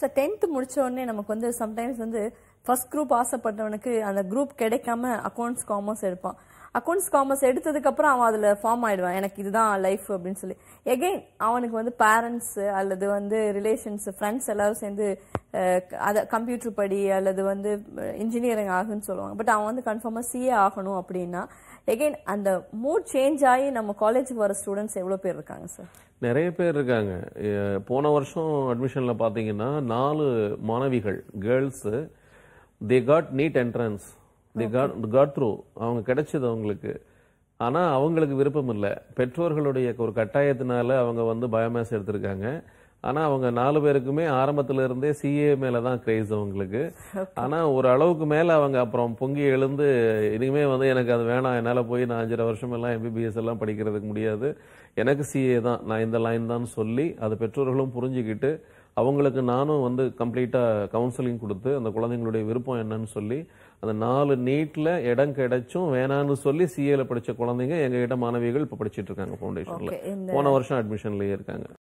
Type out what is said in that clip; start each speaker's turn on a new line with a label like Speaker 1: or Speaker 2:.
Speaker 1: sir tenth முடிச்ச உடனே நமக்கு வந்து சம்டைம்ஸ் வந்து ஃபர்ஸ்ட் குரூப் ஆசைப்பட்டவனுக்கு அந்த குரூப் கிடைக்காம அக்கௌண்ட்ஸ் காமர்ஸ் எடுப்பான் அக்கௌண்ட்ஸ் காமர்ஸ் எடுத்ததுக்கு அப்புறம் அவன் அதுல ஃபார்ம் ஆயிடுவான் எனக்கு இதுதான் லைஃப் அப்படின்னு சொல்லி எகைன் அவனுக்கு வந்து பேரண்ட்ஸ் அல்லது வந்து ரிலேஷன்ஸ் ஃப்ரெண்ட்ஸ் எல்லாரும் சேர்ந்து அஹ், அத கம்ப்யூட்டர் படி அல்லது வந்து இன்ஜினியரிங் ஆகுன்னு சொல்லுவாங்க பட் அவன் வந்து கன்ஃபார்மா சிஏ ஆகணும் அப்படின்னா எகைன் அந்த மூட் சேஞ்ச் ஆகி நம்ம காலேஜுக்கு வர ஸ்டூடெண்ட்ஸ் எவ்வளவு பேர் இருக்காங்க சார்
Speaker 2: நிறைய பேர் இருக்காங்க எ- போன வருஷம் அட்மிஷன்ல பாத்தீங்கன்னா நாலு மாணவிகள் girls they got NEET entrance they got got through அவங்க கிடைச்சது அவங்களுக்கு ஆனா அவங்களுக்கு விருப்பம் இல்லை பெற்றோர்களுடைய ஒரு கட்டாயத்தினால அவங்க வந்து பயோமேஸ் எடுத்திருக்காங்க ஆனா அவங்க நாலு பேருக்குமே ஆரம்பத்துல இருந்தே சிஏ மேல தான் கிரேஸ் அவங்களுக்கு ஆனா ஒரு அளவுக்கு மேல அவங்க அப்புறம் பொங்கி எழுந்து இனிமே வந்து எனக்கு அது வேணாம் என்னால போய் நான் அஞ்சரை வருஷம் எல்லாம் எம்பிபிஎஸ் எல்லாம் படிக்கிறதுக்கு முடியாது எனக்கு சிஏ தான் நான் இந்த லைன் தான் சொல்லி அதை பெற்றோர்களும் புரிஞ்சுக்கிட்டு அவங்களுக்கு நானும் வந்து கம்ப்ளீட்டா கவுன்சிலிங் கொடுத்து அந்த குழந்தைங்களுடைய விருப்பம் என்னன்னு சொல்லி அந்த நாலு நீட்ல இடம் கிடைச்சும் வேணான்னு சொல்லி சிஏல படிச்ச குழந்தைங்க எங்க கிட்ட மாணவிகள் இப்ப படிச்சிட்டு இருக்காங்க ஃபவுண்டேஷன்ல
Speaker 1: Okay, இந்த
Speaker 2: போன வருஷம் அட்மிஷன்லயே இருக்காங்க